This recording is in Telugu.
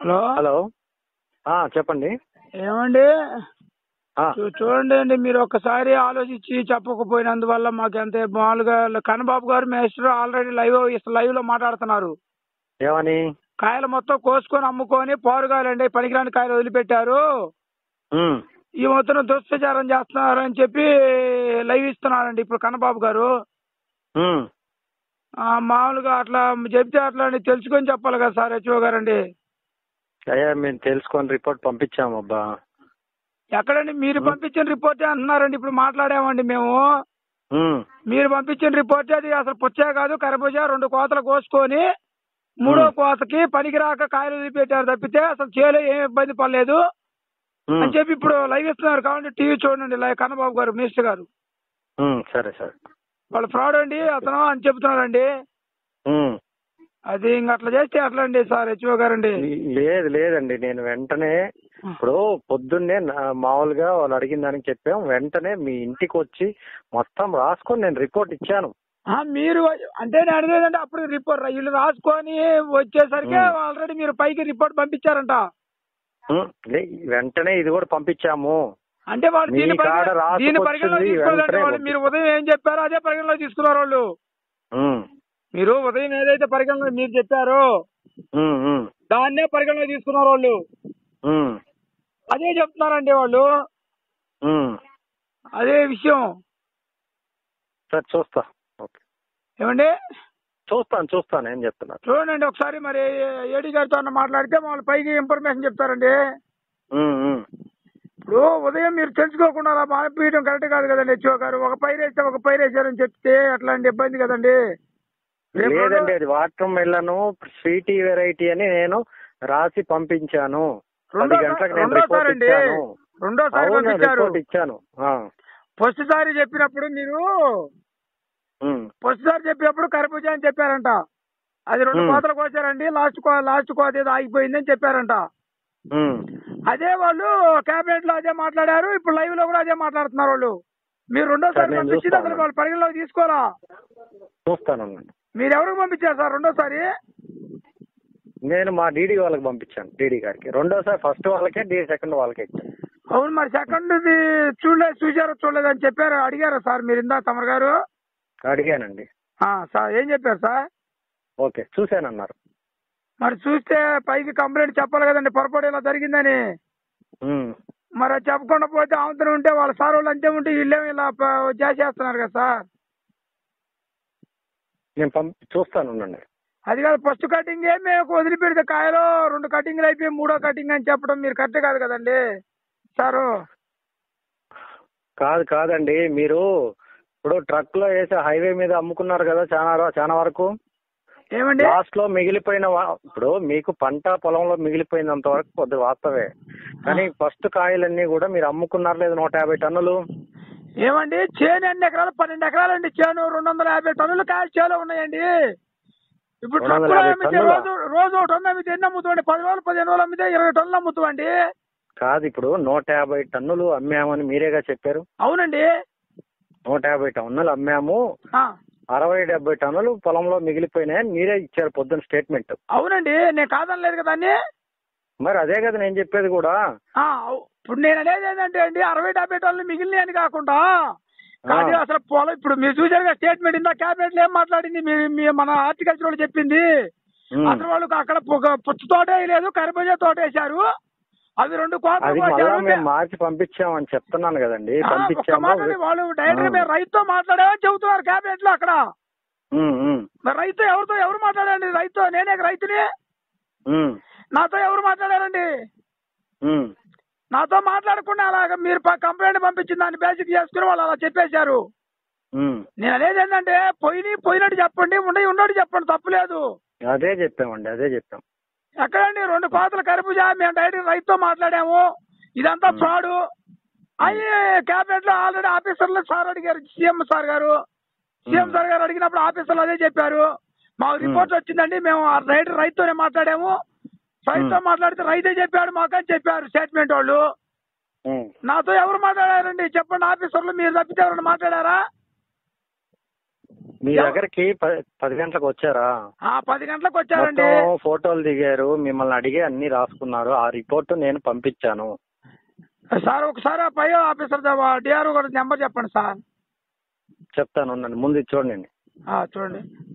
హలో హలో ఆ, చెప్పండి ఏమండి ఆ, చూ- చూడండి అండి మీరు ఒక్కసారి ఆలోచించి చెప్పకపోయినందువల్ల మాకు ఎంత మామూలుగా కన్నబాబు గారు మేస్టర్ ఆల్రెడీ లైవ్ లైవ్ లో మాట్లాడుతున్నారు ఏమని కాయలు మొత్తం కోసుకొని అమ్ముకొని పోరుగాలండి పనికిరాని కాయలు వదిలిపెట్టారు ఉమ్, ఈ మొత్తం దుష్ప్రచారం చేస్తున్నారు అని చెప్పి లైవ్ ఇస్తున్నారండి ఇప్పుడు కన్నబాబు గారు ఉమ్. ఆ, మామూలుగా అట్లా చెప్తే అట్లా అండి తెలుసుకొని చెప్పాలి కదా సార్ హెచ్ఓ గారండి అయ్యా మేము తెలుసుకొని రిపోర్ట్ పంపించాము అబ్బా ఎక్కడండి మీరు పంపించిన రిపోర్టే అంటున్నారండి ఇప్పుడు మాట్లాడామండి మేము ఉమ్, మీరు పంపించిన రిపోర్ట్ అది అసలు పుచ్చే కాదు కరబూజ రెండు కోతలు కోసుకొని మూడో మ్మ్. కోతకి పనికిరాక కాయలు వదిలిపెట్టారు తప్పితే అసలు చేయలే ఏం ఇబ్బంది పడలేదు ఉమ్, అని చెప్పి ఇప్పుడు లైవ్ ఇస్తున్నారు కాబట్టి టీవీ చూడండి లైవ్ కన్నబాబు గారు మినిస్టర్ గారు ఉమ్, సరే సరే వాళ్ళు ఫ్రాడ్ అండి అతను అని చెప్తున్నారండి ఉమ్. అది ఇంక అట్లా చేస్తే అట్లా అండి సార్ హెచ్ఓ గారండి లేదు లేదండి నేను వెంటనే ఇప్పుడు పొద్దున్నే నా- మామూలుగా వాళ్ళు అడిగిన దానికి చెప్పాం వెంటనే మీ ఇంటికి వచ్చి మొత్తం రాసుకొని నేను రిపోర్ట్ ఇచ్చాను ఆ, మీరు అంటే నేను అడిగేదంటే అప్పుడు రిపోర్ట్ వీళ్ళు రాసుకొని వచ్చేసరికి మ్మ్. ఆల్రెడీ మీరు పైకి రిపోర్ట్ పంపించారంట ఉమ్, లే- వెంటనే ఇది కూడా పంపించాము అంటే వాళ్ళు మీ దీని కాడ పరిగణ- రాసుకొచ్చింది దీని పరిగణలో తీసుకోలేదండి వెంటనే వాళ్ళు మీరు ఉదయం ఏం చెప్పారో అదే పరిగణలో తీసుకున్నారు వాళ్ళు ఉమ్, మీరు ఉదయం ఏదైతే పరిగణలో మీరు చెప్పారో ఉమ్, ఉమ్, దాన్నే పరిగణలో తీసుకున్నారు వాళ్ళు ఉమ్, అదే చెప్తున్నారండి వాళ్ళు ఉమ్. అదే విషయం సరే చూస్తా ఓకే ఏమండి చూస్తాను చూస్తాను ఏం చెప్తున్నారు చూడండి ఒకసారి మరి ఏడీ గారితో అన్న మాట్లాడితే వాళ్ళు పైకి ఇన్ఫర్మేషన్ చెప్తారండి ఉమ్, ఉమ్. ఇప్పుడు ఉదయం మీరు తెలుసుకోకుండా అలా మానిపించడం కరెక్ట్ కాదు కదండి హెచ్ఓ గారు ఒక పైరు వేస్తే ఒక పైరు వేసారని చెప్తే అట్లాంటి ఇబ్బంది కదండి రేపు లేదండి రెండు- అది వాటర్ మెల్లను స్వీటీ వెరైటీ అని నేను రాసి పంపించాను రెండో పది గంటలకు నేను రెండోసారి రిపోర్ట్ అండి ఇచ్చాను రెండోసారి అవును పంపించారు రిపోర్ట్ ఇచ్చాను ఆ, ఫస్ట్ సారి చెప్పినప్పుడు మీరు ఉమ్, ఫస్ట్ సారి చెప్పినప్పుడు కరపూజ అని చెప్పారంట అది రెండు Hmm. కోతలు కోసారండి లాస్ట్ కో లాస్ట్ కోత ఏదో ఆగిపోయిందని చెప్పారంట ఉమ్. అదే వాళ్ళు కేబినెట్ లో అదే మాట్లాడారు ఇప్పుడు లైవ్ లో కూడా అదే మాట్లాడుతున్నారు వాళ్ళు మీరు రెండోసారి సరే, నేను పంపించింది చూస్తాను. అసలు వాళ్ళు పరిగణలోకి తీసుకోరా చూస్తాను మీరు ఎవరికి పంపించారు సార్ రెండోసారి నేను మా డీడీ వాళ్ళకి పంపించాను డీడీ గారికి రెండోసారి ఫస్ట్ వాళ్ళకే డీడీ సెకండ్ వాళ్ళకే ఇచ్చాను అవును మరి సెకండ్ చూడలేదు చూసారో చూడలేదు అని చెప్పారు అడిగారా సార్ మీరు ఇందా తమరు గారు అడిగానండి ఆ, సార్ ఏం చెప్పారు సార్ ఓకే చూశానన్నారు మరి చూస్తే పైకి కంప్లైంట్ చెప్పాలి కదండి పొరపాటు ఇలా జరిగిందని ఉమ్. మరి అది చెప్పకుండా పోతే ఆమెతో ఉంటే వాళ్ళ సార్ వాళ్ళు అంతే ఉంటే వీళ్ళేమి ఇలా ప- చేసేస్తున్నారు కదా సార్ నేను పంపి చూస్తాను ఉండండి అది కాదు ఫస్ట్ కటింగ్ ఏ మేము వదిలిపెడితే కాయలు రెండు కటింగ్లు అయిపోయి మూడో కటింగ్ అని చెప్పడం మీరు కరెక్ట్ కాదు కదండి సారు కాదు కాదండి మీరు ఇప్పుడు ట్రక్ లో వేసి హైవే మీద అమ్ముకున్నారు కదా చాలా ర- చాలా వరకు ఏమండి లాస్ట్ లో మిగిలిపోయిన వా- ఇప్పుడు మీకు పంట పొలంలో మిగిలిపోయినంత వరకు కొద్ది వాస్తవే కానీ ఫస్ట్ కాయలన్నీ కూడా మీరు అమ్ముకున్నారు లేదు నూట యాభై టన్నులు ఏమండి చేను ఎన్ని ఎకరాలు పన్నెండు ఎకరాలండి చేను రెండు వందల యాభై టన్నులు కాయలు చేలో ఉన్నాయండి ఇప్పుడు రెండు వందల ట్రక్కులో యాభై అమ్మితే టన్నులా? రోజు రోజు ఒక టన్ను అమ్మితే ఎన్ని అమ్ముతామండి పది రోజులు పదిహేను రోజులు అమ్మితే ఇరవై టన్నులు అమ్ముతామండి కాదు ఇప్పుడు నూట యాభై టన్నులు అమ్మామని మీరేగా చెప్పారు అవునండి నూట యాభై టన్నులు అమ్మాము ఆ, అరవై డెబ్బై టన్నులు పొలంలో మిగిలిపోయినాయని మీరే ఇచ్చారు పొద్దున్న స్టేట్మెంట్ అవునండి నేను కాదనలేదు కదండి మరి అదే కదా నేను చెప్పేది కూడా ఆ, అవు- ఇప్పుడు నేను అనేది ఏంటంటే అండి అరవై డెబ్బై టన్నులు మిగిలినాయి అని కాకుండా కాదు ఆ. అసలు పొలం ఇప్పుడు మీరు చూసారు కదా స్టేట్మెంట్ ఇందా క్యాబినెట్ లో ఏం మాట్లాడింది మీ మీ మన హార్టికల్చర్ వాళ్ళు చెప్పింది ఉమ్. అసలు వాళ్ళు అక్కడ పొగ- పుచ్చ తోట వేయలేదు కరిబజ తోట వేశారు అవి రెండు కోతలు అది మళ్ళా కోసారు. మేము మార్చి పంపించామని చెప్తున్నాను కదండి ఆ, ఒక్క పంపించాము మాట అండి, వాళ్ళు డైరెక్ట్ గా ఆ. మేము రైతుతో మాట్లాడామని చెబుతున్నారు క్యాబినెట్ లో అక్కడ ఉమ్, ఉమ్, మరి రైతు ఎవరితో ఎవరు మాట్లాడారండి రైతు నేనే రైతుని ఉమ్, నాతో ఎవరు మాట్లాడారండి ఉమ్. నాతో మాట్లాడకుండా అలాగ మీరు ప- కంప్లైంట్ పంపించిన దాన్ని బేసిక్ చేసుకుని వాళ్ళు అలా చెప్పేశారు ఉమ్. నేను అనేది ఏంటంటే పోయి పోయినట్టు చెప్పండి ఉండయి ఉన్నట్టు చెప్పండి తప్పులేదు అదే చెప్పామండి అదే చెప్పాం ఎక్కడండి రెండు కోతల కరుపుజ మేము డైరెక్ట్ రైతుతో మాట్లాడాము ఇదంతా మ్. ఫ్రాడ్ అవి క్యాబినెట్ లో ఆల్రెడీ ఆఫీసర్లు సార్ అడిగారు సీఎం సార్ గారు సీఎం మ్. సార్ గారు అడిగినప్పుడు ఆఫీసర్లు అదే చెప్పారు మాకు రిపోర్ట్ వచ్చిందండి మేము ఆ రైతు రైతుతోనే మాట్లాడాము రైతుతో మ్. మాట్లాడితే రైతే చెప్పాడు మాకు అని చెప్పారు స్టేట్మెంట్ వాళ్ళు ఉమ్. నాతో ఎవరు మాట్లాడారండి చెప్పండి ఆఫీసర్లు మీరు తప్పితే ఎవరైనా మాట్లాడారా మీ ఎవ- దగ్గరికి ప- పది గంటలకు వచ్చారా ఆ పది గంటలకు వచ్చారండి మొత్తం ఫోటోలు దిగారు మిమ్మల్ని అడిగి అన్ని రాసుకున్నారు ఆ రిపోర్ట్ నేను పంపించాను సార్ ఒకసారి ఆ పై ఆఫీసర్ డిఆర్ఓ గారి నెంబర్ చెప్పండి సార్ చెప్తాను ఉండండి ముందు ఇది చూడండి ఆ, చూడండి